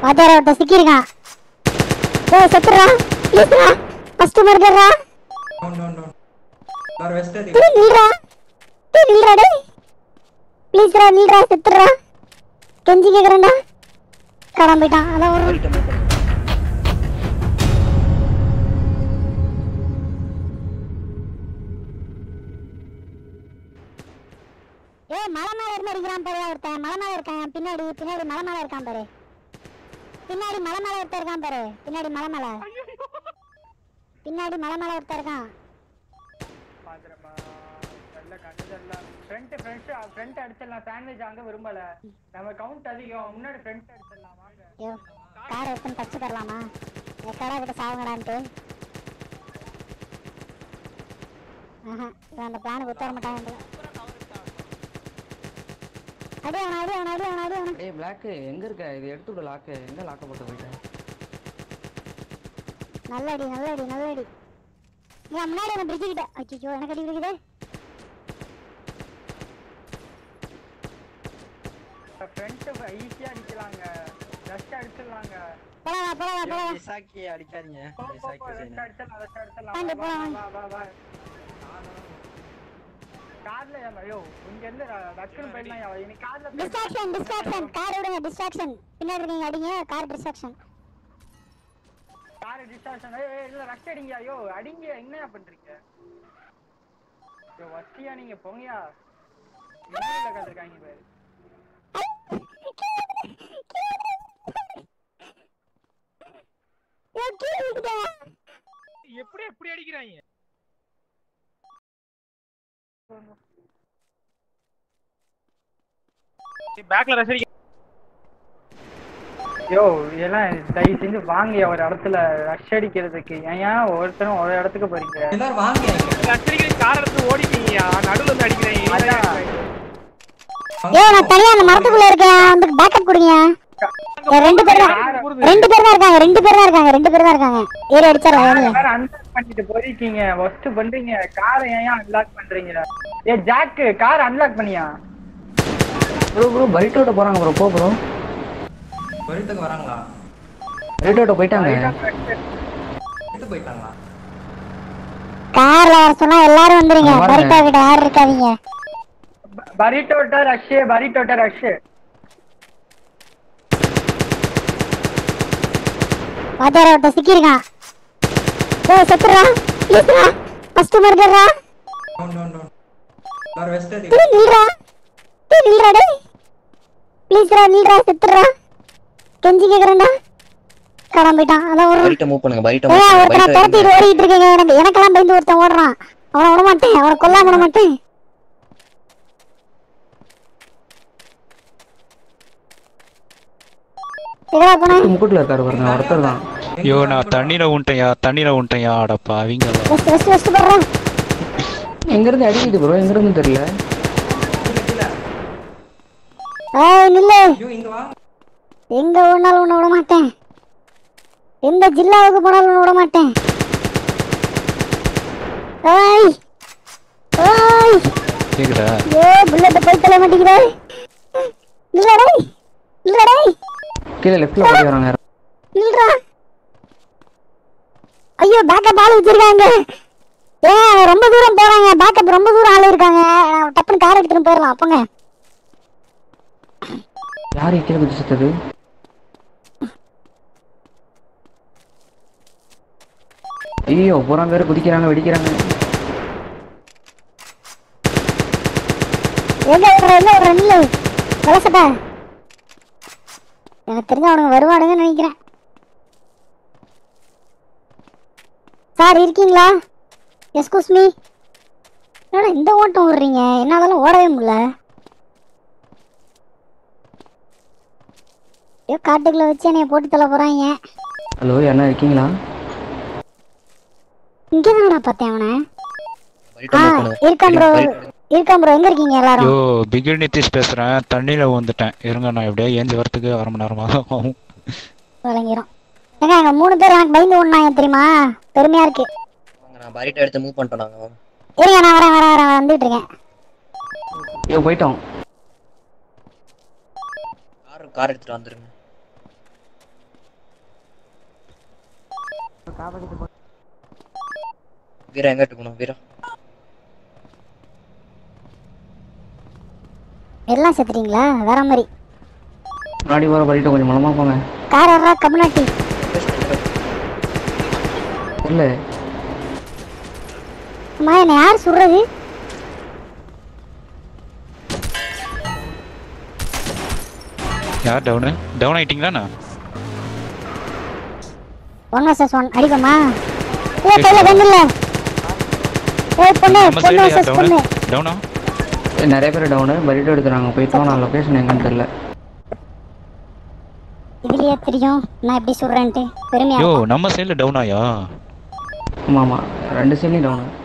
வாத்தியார ஒருத்தன் சிக்கியிருக்கான் ஏய் செத்துறா ப்ளீஸ்ரா ஃபர்ஸ்ட் மர்டர்ரா டவுன் டவுன் டவுன் வேற வெஸ்ட் அடி டேய் நில்றா டேய் நில்றா டேய் ப்ளீஸ்ரா நில்றா செத்துறா கெஞ்சி கேக்குறேன்டா காணாம போயிட்டான் அதான் ஒரு போயிட்டு move பண்ணுங்க. ஏய் மலை மேல இருந்து அடிக்கிறான் பாரு ஒருத்தன் மலை மேல இருக்கான் பின்னாடி பின்னாடி மலை மேல இருக்கான் பாரு பின்னாடி மலை மேல ஒருத்தன் இருக்கான் பாரு பின்னாடி மலை மேல பின்னாடி மலை மேல ஒருத்தன் இருக்கான் பாத்துறமா நல்ல கண்டுதல்லாம் ஃப்ரண்ட் ஃப்ரண்ட் ஃப்ரண்ட் அடிச்சிடலாம் சாண்ட்விச் அங்க விரும்பல நம்ம கவுண்ட் அதிகம் முன்னாடி ஃப்ரண்ட் அடிச்சிடலாம் வாங்க ஐயோ கார் எடுத்து தச்சு தரலாமா எக்கடா கிட்ட சாவுங்கடான்ட்டு ஆஹா இவன் அந்த பிளானுக்கு ஒத்து வர மாட்டான் போல அடி அவன் அடி அவன் அடி அவன் அடி அவன் டேய் பிளாக் எங்க இருக்க இது எடுத்து விடு லாக்கு எங்க லாக்க போட்டு போயிட்டேன் நல்ல அடி நல்ல அடி நல்ல அடி ஏன் முன்னாடி அவன் பிரிட்ஜு கிட்ட அச்சோ எனக்கு அடி விழுகுது ஃப்ரண்ட் ஈஸியா அடிக்கலாங்க ஜஸ்ட் அடிச்சிடலாங்க போலாம் போலாம் போலாம் விசாக்கி அடிக்காதீங்க போ, போ, விசாக்கி போ, just செய்யுங்க. அடிச்சிடலாம் just அடிச்சிடலாம் வாங்க, வா, வா, போலாம். வா, வா, வா. கார்ல ஏன் ஐயோ இங்க இருந்து டக்குன்னு போயிடலாம் இன்னைக்கு கார்ல போய் டிஸ்ட்ராக்ஷன் டிஸ்ட்ராக்ஷன் கார் விடுங்க டிஸ்ட்ராக்ஷன் பின்னாடி இருக்கீங்க அடிங்க கார் டிஸ்ட்ராக்ஷன் கார் டிஸ்டார்ஷன் ஏய் இல்ல ரஷ் அடிங்க ஐயோ அடிங்க என்னயா பண்றீங்க ஐயோ வஸ்தியா நீங்க போங்கயா மேல கத்திருக்காங்க பாரு எப்படி எப்படி அடிக்கிறாங்க பேக்ல ரசரி யோ இதெல்லாம் தயவு செஞ்சு வாங்கயா ஒரு இடத்துல ரஷ் அடிக்கிறதுக்கு ஏன் ஏன் ஒவ்வொருத்தரும் ஒரு இடத்துக்கு போறீங்க எல்லாரும் வாங்க இங்க. ரசரிக்கு கார் எடுத்து ஓடிட்டீங்கயா நடுவுல இருந்து அடிக்கிறீங்க அதான். ஏய் நான் தனியா அந்த மரத்துக்குள்ள இருக்கேன் வந்து பேக்கப் கொடுங்க ஏய், ரெண்டு பேர் தான் ரெண்டு பேர் தான் இருக்காங்க ரெண்டு பேர் தான் இருக்காங்க ரெண்டு பேர் தான் இருக்காங்க ஏறி அடிச்சிடலாம் காரை ஏறிங்க வேற அன்லாக் பண்ணிட்டு போயிருக்கீங்க ஃபர்ஸ்ட் பண்றீங்க காரை ஏன் அன்லாக் பண்றீங்க ஏ ஜாக் கார் அன்லாக் பண்ணியா ப்ரோ ப்ரோ பரிட்டோட்ட போறாங்க ப்ரோ போ ப்ரோ பரிட்டுக்கு வராங்களா பரிட்டோட்ட போயிட்டாங்க எடுத்து போயிட்டாங்களா கார்ல வர சொன்னா எல்லாரும் வந்துருங்க அங்க வாங்க. பரிட்டா கிட்ட யாரும் இருக்காதீங்க பரிட்டோட்ட ரஷ் பரிட்டோட்ட ரஷ் வாத்தியார ஒருத்தன் சிக்கியிருக்கான் ஏய் செத்துறா ப்ளீஸ்ரா ஃபர்ஸ்ட் மர்டர்ரா டவுன் டவுன் டவுன் வேற வெஸ்ட் அடி டேய் நில்றா டேய் நில்றா டேய் ப்ளீஸ்ரா நில்றா செத்துறா கெஞ்சி கேக்குறேன்டா காணாம போயிட்டான் அதான் ஒரு பரிட்ட மூவ் பண்ணுங்க பரிட்ட ஏய் மூவ் ஒருத்தனை பண்ணுங்க துரத்திட்டு ஓடிட்டு இருக்கீங்க எனக்கு எனக்கெல்லாம் பயந்து ஒருத்தன் ஓடுறான் அவனை விட மாட்டேன் அவனை கொல்லாம விட மாட்டேன் எங்கடா போன முக்கூட்டுல இருக்காரு பாருங்க ஒருத்தர் தான் ஐயோ நான் தண்ணியில உண்டேயா தண்ணியில உண்டேயா அடப்பா அவங்க வெஸ்ட் வெஸ்ட் வெஸ்ட் போடுறான் எங்க இருந்து அடிக்குது ப்ரோ எங்க இருந்து தெரியல ஏய் நில்லு ஐயோ இங்க வாங்க எங்க ஓடினாலும் உன்னை விட மாட்டேன் எந்த ஜில்லாவுக்கு போனாலும் உன்னை விட மாட்டேன் ஏய் ஏய் கேக்குதா ஏ புல்லட் போய் தள்ள மாட்டேங்கிறே இல்லடா இல்லடா கீழே லெஃப்ட்ல ஓடி வராங்க இல்லடா ஐயோ பேக்கப் ஆள் வச்சிருக்காங்க ஏன் ரொம்ப தூரம் போறாங்க பேக்கப் ரொம்ப தூரம் ஆள் இருக்காங்க நான் டப்புன்னு கார் எடுத்துட்டு போயிடலாம் போங்க யாரு கீழே குதிச்சு செத்தது ஐயோ புறம் பேர் குதிக்கிறாங்க வெடிக்கிறாங்க எங்க விடுற எங்க விடுற நில்லு வளசட்டா எனக்கு தெரிஞ்ச அவனுங்க வருவானுங்கன்னு நினைக்கிறேன் சார் இருக்கீங்களா எஸ்கூஸ் மீ என்னடா இந்த ஓட்டம் விடுறீங்க என்னாலலாம் ஓடவே முடியல ஐயோ காட்டுக்குள்ள வச்சு என்னைய போட்டு தள்ள போறாங்க ஹலோ யாருன்னா இருக்கீங்களா இங்கே தானடா பார்த்தேன் அவனை பரிட்ட ஆ மூவ் பண்ணுங்க இருக்கான் ப்ரோ இருக்கான் ப்ரோ எங்க இருக்கீங்க எல்லாரும் ஐயோ பிகில் நிதிஷ் பேசுறேன் தண்ணியில வந்துட்டேன் இருங்க நான் எப்படியா ஏஞ்சி வரத்துக்கு அரை மணி நேரமாக ஆகும் விளங்கிரும் ஏங்க எங்க மூணு பேர் எனக்கு பயந்து ஓடினாங்க தெரியுமா பெருமையா இருக்கு வாங்க, நான் பரிட்டை எடுத்து மூவ் பண்ணிட்டோம் நாங்க வாங்க. இருங்க நான் வரேன் வரேன் வரேன் வந்துட்டு இருக்கேன் ஐயோ போயிட்டோம் கார் கார் எடுத்துட்டு வந்துருங்க வீரா எங்கிட்டு போனோம் வீரா எல்லாம் செத்துட்டீங்களா வேற மாதிரி முன்னாடி போற பரிட்டோ கொஞ்சம் மனமா போங்க கார் வர்றா கம்யூனிட்டி இல்ல அம்மா என்ன யார் சுடுறது யார் டவுனு டவுன் ஆயிட்டீங்களாண்ணா ஒன் வர்சஸ் ஒன் அடிப்போமா ஏ கையில கன் இல்ல ஏய் பொண்ணு நம்ம பொண்ணு சைடு யார் வர்சஸ் பொண்ணு டவுனு டவுனா ஏய், நிறைய பேர் டவுனு பரிட்டோ எடுத்துறாங்க போயிட்டோம் நான் லொகேஷன் எங்கன்னு தெரியல இதுலயே தெரியும் நான் எப்படி சுடுறேன்ட்டு பெருமையா யோ இருக்கும். நம்ம சைடில் டவுன் ஆயா ஆமா ஆமா ரெண்டு சைட்லையும் டவுனு